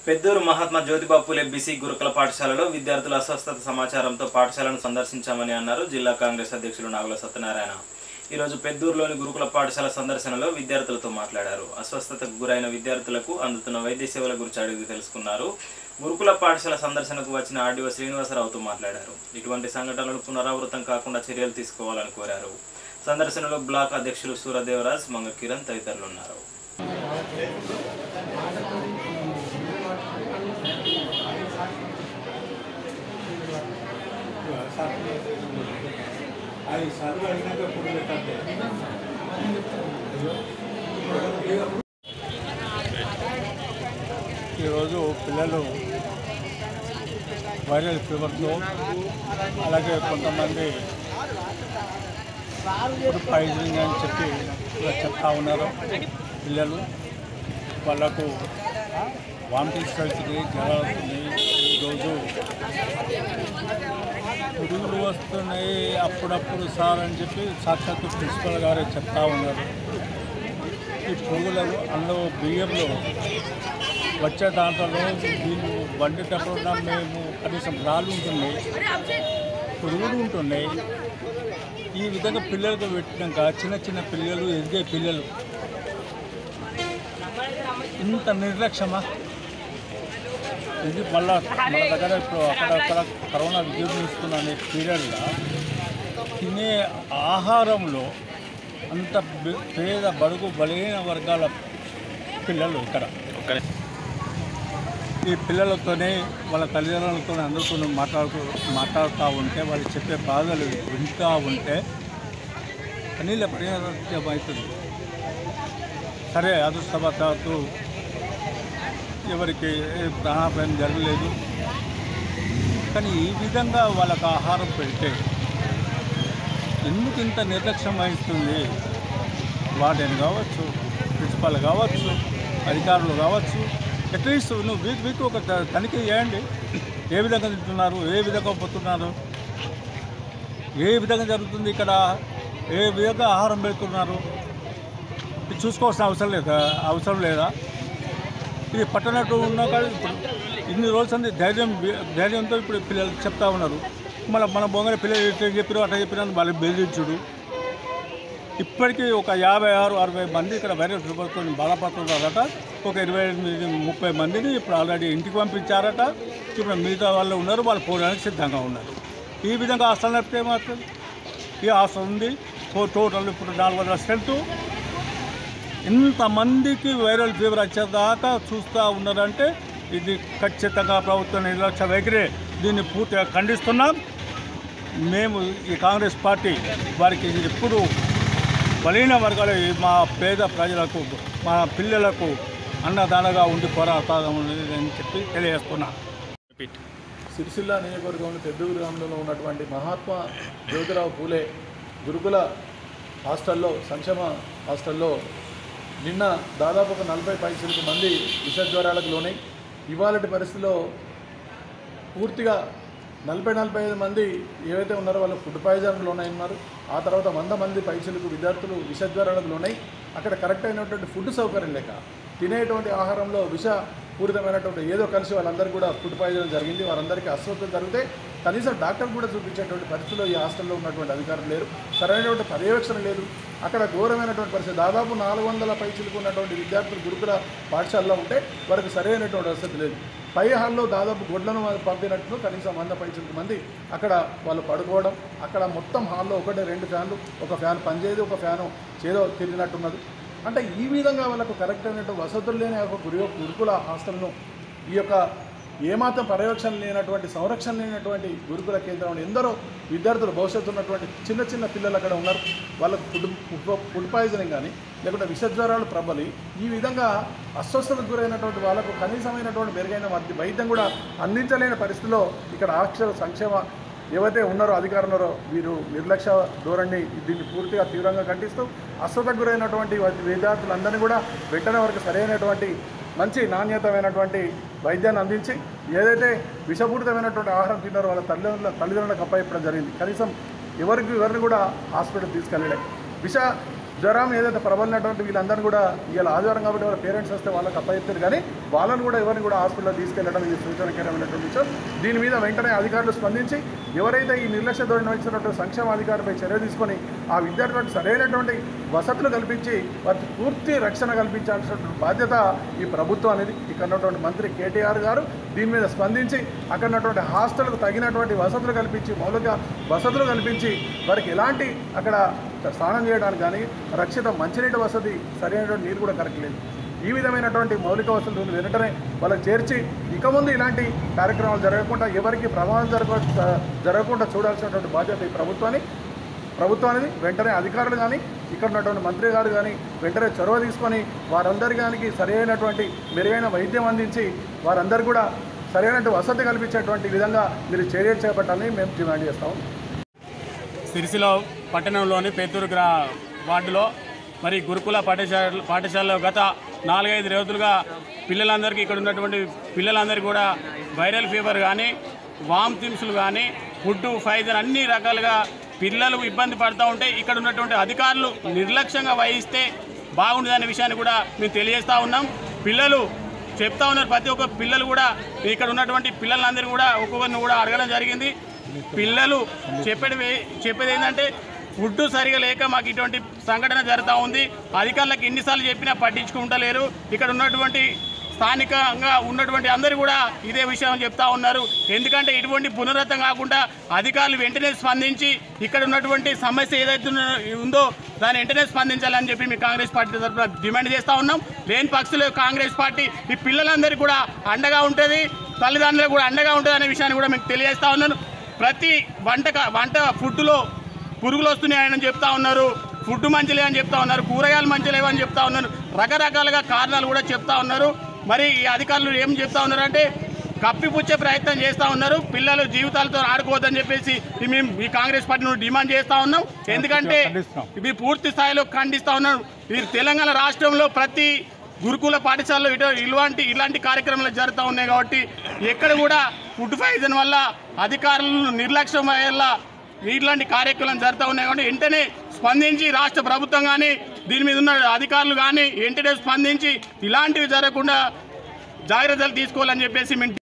Peddur Mahatma Jyotiba Phule BC గురుకుల పాఠశాలలో విద్యార్థుల అస్వస్థత సమాచారంతో పాఠశాలను సందర్శించామని అన్నారు జిల్లా కాంగ్రెస్ అధ్యక్షులు నాగుల సత్యనారాయణ ఈరోజు పెద్దూరులోని గురుకుల పాఠశాల సందర్శనలో విద్యార్థులతో మాట్లాడారు అస్వస్థతకు గురైన విద్యార్థులకు అందుతున్న వైద్య సేవల గురించి అడిగి తెలుసుకున్నారు గురుకుల పాఠశాల సందర్శనకు వచ్చిన ఆర్డీఓ శ్రీనివాసరావుతో మాట్లాడారు ఇటువంటి సంఘటనలు పునరావృతం కాకుండా చర్యలు తీసుకోవాలని కోరారు సందర్శనలో బ్లాక్ అధ్యక్షులు సూరదేవరాజ్ మంగ కిరణ్ తదితరులు ఉన్నారు అది చదువు అడిగినాక పువ్వు పెట్టద్దు ఈరోజు పిల్లలు వైరల్ ఫీవర్తో అలాగే కొంతమంది ఫుడ్ పాయిజనింగ్ అని చెప్పి ఇలా చెప్తా ఉన్నారు పిల్లలు వాళ్ళకు వామిటింగ్స్ అవుతుంది జ్వరం అవుతుంది ఈరోజు పురుగులు వస్తున్నాయి అప్పుడప్పుడు సార్ అని చెప్పి సాక్షాత్తు ప్రిన్సిపల్ గారే చెప్తా ఉన్నారు ఈ పురుగులు అందులో బియ్యంలో వచ్చే దాంట్లో వీళ్ళు వండేటప్పుడు మేము కనీసం రాళ్ళు ఉంటున్నాయి పురుగులు ఉంటున్నాయి ఈ విధంగా పిల్లలకు పెట్టినాక చిన్న చిన్న పిల్లలు ఎదిగే పిల్లలు ఇంత నిర్లక్ష్యమా ఇది మళ్ళా మన దగ్గర ఇప్పుడు అక్కడక్కడ కరోనా విజృంభిస్తున్న అనే పీరియడ్లో తినే ఆహారంలో అంత బె- పేద బడుగు బలహీన వర్గాల పిల్లలు ఇక్కడ ఈ పిల్లలతోనే వాళ్ళ తల్లిదండ్రులతో అందరితో మాట్లాడుతూ మాట్లాడుతూ ఉంటే వాళ్ళు చెప్పే బాధలు వింటూ ఉంటే కనీళ్ళ పరిహారం అవుతుంది సరే అదృష్టవశాత్తు ఎవరికి ఏ ప్రాణాపాయం జరగలేదు కానీ ఈ విధంగా వాళ్ళకు ఆహారం పెడితే ఎందుకు ఇంత నిర్లక్ష్యం వహిస్తుంది వార్డెన్ కావచ్చు ప్రిన్సిపాల్ కావచ్చు అధికారులు కావచ్చు అట్లీస్ట్ నువ్వు వీక్ వీక్ ఒక త- తనిఖీ చేయండి ఏ విధంగా తింటున్నారు ఏ విధంగా పోతున్నారు ఏ విధంగా జరుగుతుంది ఇక్కడ ఏ విధంగా ఆహారం పెడుతున్నారు ఇది చూసుకోవాల్సిన అవసరం లేదా అవసరం లేదా ఇది పట్టనట్టు ఉన్నా కానీ ఇప్పుడు ఇన్ని రోజులు అంది ధైర్యం ధైర్యంతో ఇప్పుడు పిల్లలు చెప్తా ఉన్నారు మన మన బొంగర పిల్లలు ఇట్లా చెప్పారు అట్లా చెప్పిన వాళ్ళు బెదిరించుడు ఇప్పటికీ ఒక యాభై ఆరు అరవై మంది ఇక్కడ వైరస్ ఫీవర్తో బాధపడుతున్నారట ఒక ఇరవై ఎనిమిది ముప్పై మందిని ఇప్పుడు ఆల్రెడీ ఇంటికి పంపించారట ఇప్పుడు మిగతా వాళ్ళు ఉన్నారు వాళ్ళు పోవడానికి సిద్ధంగా ఉన్నారు ఈ విధంగా హాస్టల్ నడిపితే మాత్రం ఈ హాస్టల్ ఉంది టో- టోటల్ ఇప్పుడు నాలుగు వందల స్ట్రెంత్ ఇంతమందికి వైరల్ ఫీవర్ వచ్చేదాకా చూస్తూ ఉన్నారంటే ఇది ఖచ్చితంగా ప్రభుత్వ నిర్లక్ష్య వైఖరి దీన్ని పూర్తిగా ఖండిస్తున్నాం మేము ఈ కాంగ్రెస్ పార్టీ వారికి ఎప్పుడు బలహీన వర్గాల మా పేద ప్రజలకు మా పిల్లలకు అన్నదానగా ఉండి పోరాడతామని అని చెప్పి తెలియజేస్తున్నాను సిరిసిల్ల నియోజకవర్గంలో పెద్దూరు గ్రామంలో ఉన్నటువంటి మహాత్మా జ్యోతిరావు పూలే గురుకుల హాస్టల్లో సంక్షేమ హాస్టల్లో నిన్న దాదాపు ఒక నలభై పైసలకు మంది విషజ్వరాలకు లోనై ఇవాళటి పరిస్థితిలో పూర్తిగా నలభై నలభై ఐదు మంది ఏవైతే ఉన్నారో వాళ్ళు ఫుడ్ పాయిజన్కి లోనైనారు ఆ తర్వాత వంద మంది పైసలకు విద్యార్థులు విషజ్వరాలకు లోనై అక్కడ కరెక్ట్ అయినటువంటి ఫుడ్ సౌకర్యం లేక తినేటువంటి ఆహారంలో విష పూరితమైనటువంటి ఏదో కలిసి వాళ్ళందరికీ కూడా ఫుడ్ పాయిజన్ జరిగింది వారందరికీ అస్వస్థత జరిగితే కనీసం డాక్టర్ కూడా చూపించేటువంటి పరిస్థితిలో ఈ హాస్టల్లో ఉన్నటువంటి అధికారులు లేరు సరైనటువంటి పర్యవేక్షణ లేదు అక్కడ ఘోరమైనటువంటి పరిస్థితి దాదాపు నాలుగు వందల పైచులకు ఉన్నటువంటి విద్యార్థులు గురుకుల పాఠశాలలో ఉంటే వారికి సరైనటువంటి వసతి లేదు పై హాల్లో దాదాపు గొడ్లను పంపినట్లు కనీసం వంద పైచులకు మంది అక్కడ వాళ్ళు పడుకోవడం అక్కడ మొత్తం హాల్లో ఒకటి రెండు ఫ్యాన్లు ఒక ఫ్యాన్ పనిచేయదు ఒక ఫ్యాను చేదో తిరిగినట్టున్నది అంటే ఈ విధంగా వాళ్ళకు కరెక్ట్ అయినటువంటి వసతులు లేని ఒక గురి గురుకుల హాస్టల్ను ఈ యొక్క ఏమాత్రం పర్యవేక్షణ లేనటువంటి సంరక్షణ లేనటువంటి గురుకుల కేంద్రంలో ఎందరో విద్యార్థులు భవిష్యత్తు ఉన్నటువంటి చిన్న చిన్న పిల్లలు అక్కడ ఉన్నారు వాళ్ళకు ఫుడ్ ఫుడ్- ఫుడ్ పాయిజనింగ్ కానీ లేకుంటే విషజ్వరాలు ప్రబలి ఈ విధంగా అస్వస్థతకు గురైనటువంటి వాళ్ళకు కనీసమైనటువంటి మెరుగైన వైద్య- వైద్యం కూడా అందించలేని పరిస్థితిలో ఇక్కడ అక్షర సంక్షేమ ఏవైతే ఉన్నారో అధికారులు ఉన్నారో వీరు నిర్లక్ష్య ధోరణి దీన్ని పూర్తిగా తీవ్రంగా ఖండిస్తూ అస్వతకు గురైనటువంటి విద్యార్థులందరినీ కూడా వెంటనే వరకు సరైనటువంటి మంచి నాణ్యతమైనటువంటి వైద్యాన్ని అందించి ఏదైతే విషపూరితమైనటువంటి ఆహారం తిన్నారో వాళ్ళ తల్లిదండ్రుల తల్లిదండ్రులకు అప్పచెప్పడం జరిగింది కనీసం ఎవరికి ఎవరిని కూడా హాస్పిటల్ తీసుకెళ్ళలే విష జ్వరం ఏదైతే ప్రబలినటువంటి వీళ్ళందరూ కూడా ఇవాళ ఆదివారం కాబట్టి వాళ్ళ పేరెంట్స్ వస్తే వాళ్ళకి అప్పయిస్తారు కానీ వాళ్ళని కూడా ఎవరిని కూడా హాస్పిటల్లో తీసుకెళ్లడం ఇది సూచనకరమైనటువంటి విషయం దీని మీద వెంటనే అధికారులు స్పందించి ఎవరైతే ఈ నిర్లక్ష్య ధోరణి వహించినటువంటి సంక్షేమ అధికారిపై చర్య తీసుకొని ఆ విద్యార్థులకు సరైనటువంటి వసతులు కల్పించి వారికి పూర్తి రక్షణ కల్పించాల్సినటువంటి బాధ్యత ఈ ప్రభుత్వం అనేది ఇక్కడ ఉన్నటువంటి మంత్రి కేటీఆర్ గారు దీని మీద స్పందించి అక్కడ ఉన్నటువంటి హాస్టల్కు తగినటువంటి వసతులు కల్పించి మౌలిక వసతులు కల్పించి వారికి ఎలాంటి అక్కడ స్నానం చేయడానికి కానీ రక్షిత మంచినీటి వసతి సరైనటువంటి నీరు కూడా కరెక్ట్ లేదు ఈ విధమైనటువంటి మౌలిక వసతులు వెంటనే వాళ్ళకి చేర్చి ఇక ముందు ఇలాంటి కార్యక్రమాలు జరగకుండా ఎవరికి ప్రమాదం జరగ జరగకుండా చూడాల్సినటువంటి బాధ్యత ఈ ప్రభుత్వాన్ని ప్రభుత్వానికి వెంటనే అధికారులు కానీ ఇక్కడ ఉన్నటువంటి మంత్రి గారు కానీ వెంటనే చొరవ తీసుకొని వారందరి కానీ సరైనటువంటి మెరుగైన వైద్యం అందించి వారందరూ కూడా సరైన వసతి కల్పించేటువంటి విధంగా మీరు చర్యలు చేపట్టాలని మేము డిమాండ్ చేస్తాము సిరిసిలో పట్టణంలోని పేతూరు గ్రా వార్డులో మరి గురుకుల పాఠశాల పాఠశాలలో గత నాలుగైదు రోజులుగా పిల్లలందరికీ ఇక్కడ ఉన్నటువంటి పిల్లలందరికీ కూడా వైరల్ ఫీవర్ కానీ వామ్ థిమ్స్లు కానీ ఫుడ్ ఫైజర్ అన్ని రకాలుగా పిల్లలు ఇబ్బంది పడుతూ ఉంటే ఇక్కడ ఉన్నటువంటి అధికారులు నిర్లక్ష్యంగా వహిస్తే బాగుండదనే విషయాన్ని కూడా మేము తెలియజేస్తూ ఉన్నాం పిల్లలు చెప్తా ఉన్నారు ప్రతి ఒక్క పిల్లలు కూడా ఇక్కడ ఉన్నటువంటి పిల్లలందరూ కూడా ఒక్కొక్కరిని కూడా అడగడం జరిగింది పిల్లలు చెప్పేది వే- చెప్పేది ఏంటంటే ఫుడ్ సరిగా లేక మాకు ఇటువంటి సంఘటన జరుగుతూ ఉంది అధికారులకు ఎన్నిసార్లు చెప్పినా పట్టించుకుంటలేరు ఇక్కడ ఉన్నటువంటి స్థానికంగా ఉన్నటువంటి అందరూ కూడా ఇదే విషయం చెప్తా ఉన్నారు ఎందుకంటే ఇటువంటి పునరుద్ధం కాకుండా అధికారులు వెంటనే స్పందించి ఇక్కడ ఉన్నటువంటి సమస్య ఏదైతే ఉన్న- ఉందో దాన్ని వెంటనే స్పందించాలని చెప్పి మీ కాంగ్రెస్ పార్టీ తరఫున డిమాండ్ చేస్తూ ఉన్నాం లేని పక్షులు కాంగ్రెస్ పార్టీ ఈ పిల్లలందరికీ కూడా అండగా ఉంటుంది తల్లిదండ్రులకు కూడా అండగా ఉంటుంది అనే విషయాన్ని కూడా మీకు తెలియజేస్తా ఉన్నాను ప్రతి వంటక వంట ఫుడ్లో పురుగులు వస్తున్నాయని చెప్తా ఉన్నారు ఫుడ్ మంచిలే అని చెప్తా ఉన్నారు కూరగాయలు మంచిలేవు అని చెప్తా ఉన్నారు రకరకాలుగా కారణాలు కూడా చెప్తా ఉన్నారు మరి ఈ అధికారులు ఏం చెప్తా ఉన్నారంటే కప్పిపుచ్చే ప్రయత్నం చేస్తూ ఉన్నారు పిల్లలు జీవితాలతో ఆడుకోవద్దని చెప్పేసి ఈ మేము ఈ కాంగ్రెస్ పార్టీ నుండి డిమాండ్ చేస్తూ ఉన్నాం ఎందుకంటే ఖండిస్తున్నాం. ఇవి పూర్తి స్థాయిలో ఖండిస్తూ ఉన్నారు ఈ తెలంగాణ రాష్ట్రంలో ప్రతి గురుకుల పాఠశాలలో ఇటు ఇలాంటి ఇలాంటి కార్యక్రమాలు జరుగుతూ ఉన్నాయి కాబట్టి ఎక్కడ కూడా ఫుడ్ పాయిజన్ వల్ల అధికారులను నిర్లక్ష్యం వల్ల ఇట్లాంటి కార్యక్రమాలు జరుగుతూ ఉన్నాయి కాబట్టి వెంటనే స్పందించి రాష్ట్ర ప్రభుత్వం కానీ దీని మీద ఉన్న అధికారులు కానీ వెంటనే స్పందించి ఇలాంటివి జరగకుండా జాగ్రత్తలు తీసుకోవాలని చెప్పేసి మేము